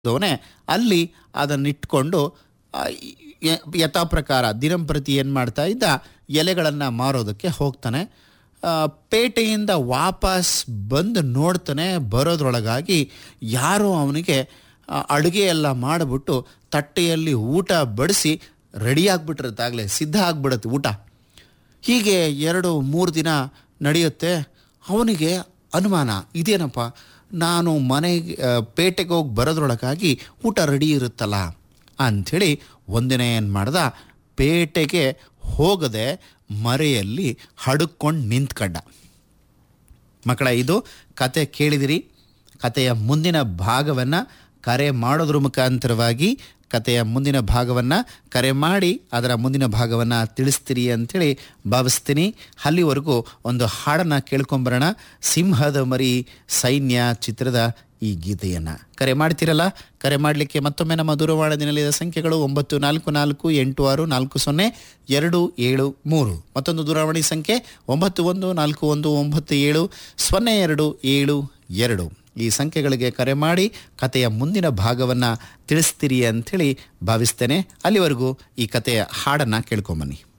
ದವನೇ ಅಲ್ಲಿ ಅದನ್ನಿಟ್ಕೊಂಡು ಆ, ಯ- ಯಥಾ ಪ್ರಕಾರ ದಿನಂಪ್ರತಿ ಏನು ಮಾಡ್ತಾ ಇದ್ದ ಎಲೆಗಳನ್ನು ಮಾರೋದಕ್ಕೆ ಹೋಗ್ತಾನೆ ಆ, ಪೇಟೆಯಿಂದ ವಾಪಸ್ ಬಂದು ನೋಡ್ತಾನೆ ಬರೋದ್ರೊಳಗಾಗಿ ಯಾರೋ ಅವನಿಗೆ ಅಡುಗೆ ಎಲ್ಲ ಮಾಡಿಬಿಟ್ಟು ತಟ್ಟೆಯಲ್ಲಿ ಊಟ ಬಡಿಸಿ ರೆಡಿ ಆಗಿಬಿಟ್ಟಿರುತ್ತಾಗಲೇ ಸಿದ್ಧ ಆಗಿಬಿಡುತ್ತೆ ಊಟ ಹೀಗೆ ಎರಡು ಮೂರು ದಿನ ನಡೆಯುತ್ತೆ ಅವನಿಗೆ ಅನುಮಾನ ಇದೇನಪ್ಪ ನಾನು ಮನೆಗೆ ಆ, ಪೇಟೆಗೆ ಹೋಗಿ ಬರೋದ್ರೊಳಗಾಗಿ ಊಟ ರೆಡಿ ಇರುತ್ತಲ್ಲ ಅಂಥೇಳಿ ಒಂದಿನ ಏನು ಮಾಡ್ದ ಪೇಟೆಗೆ ಹೋಗದೆ ಮರೆಯಲ್ಲಿ ಹಡುಕೊಂಡು ನಿಂತ್ಕಂಡ ಮಕ್ಕಳ ಇದು ಕತೆ ಕೇಳಿದಿರಿ ಕತೆಯ ಮುಂದಿನ ಭಾಗವನ್ನು ಕರೆ ಮಾಡೋದ್ರ ಮುಖಾಂತರವಾಗಿ ಕತೆಯ ಮುಂದಿನ ಭಾಗವನ್ನು ಕರೆ ಮಾಡಿ ಅದರ ಮುಂದಿನ ಭಾಗವನ್ನು ತಿಳಿಸ್ತೀರಿ ಅಂಥೇಳಿ ಭಾವಿಸ್ತೀನಿ ಅಲ್ಲಿವರೆಗೂ ಒಂದು ಹಾಡನ್ನು ಕೇಳ್ಕೊಂಬರೋಣ ಸಿಂಹದ ಮರಿ ಸೈನ್ಯ ಚಿತ್ರದ ಈ ಗೀತೆಯನ್ನು ಕರೆ ಮಾಡ್ತೀರಲ್ಲ ಕರೆ ಮಾಡಲಿಕ್ಕೆ ಮತ್ತೊಮ್ಮೆ ನಮ್ಮ ದೂರವಾಣಿ ದಿನಲಿದ ಸಂಖ್ಯೆಗಳು ಒಂಬತ್ತು ನಾಲ್ಕು ನಾಲ್ಕು ಎಂಟು ಆರು ನಾಲ್ಕು ಸೊನ್ನೆ ಎರಡು ಏಳು ಮೂರು ಮತ್ತೊಂದು ದೂರವಾಣಿ ಸಂಖ್ಯೆ ಒಂಬತ್ತು ಒಂದು ನಾಲ್ಕು ಒಂದು ಒಂಬತ್ತು ಏಳು ಸೊನ್ನೆ ಎರಡು ಏಳು ಎರಡು ಈ ಸಂಖ್ಯೆಗಳಿಗೆ ಕರೆ ಮಾಡಿ ಕತೆಯ ಮುಂದಿನ ಭಾಗವನ್ನು ತಿಳಿಸ್ತೀರಿ ಅಂಥೇಳಿ ಭಾವಿಸ್ತೇನೆ ಅಲ್ಲಿವರೆಗೂ ಈ ಕತೆಯ ಹಾಡನ್ನು ಕೇಳ್ಕೊಂಬನ್ನಿ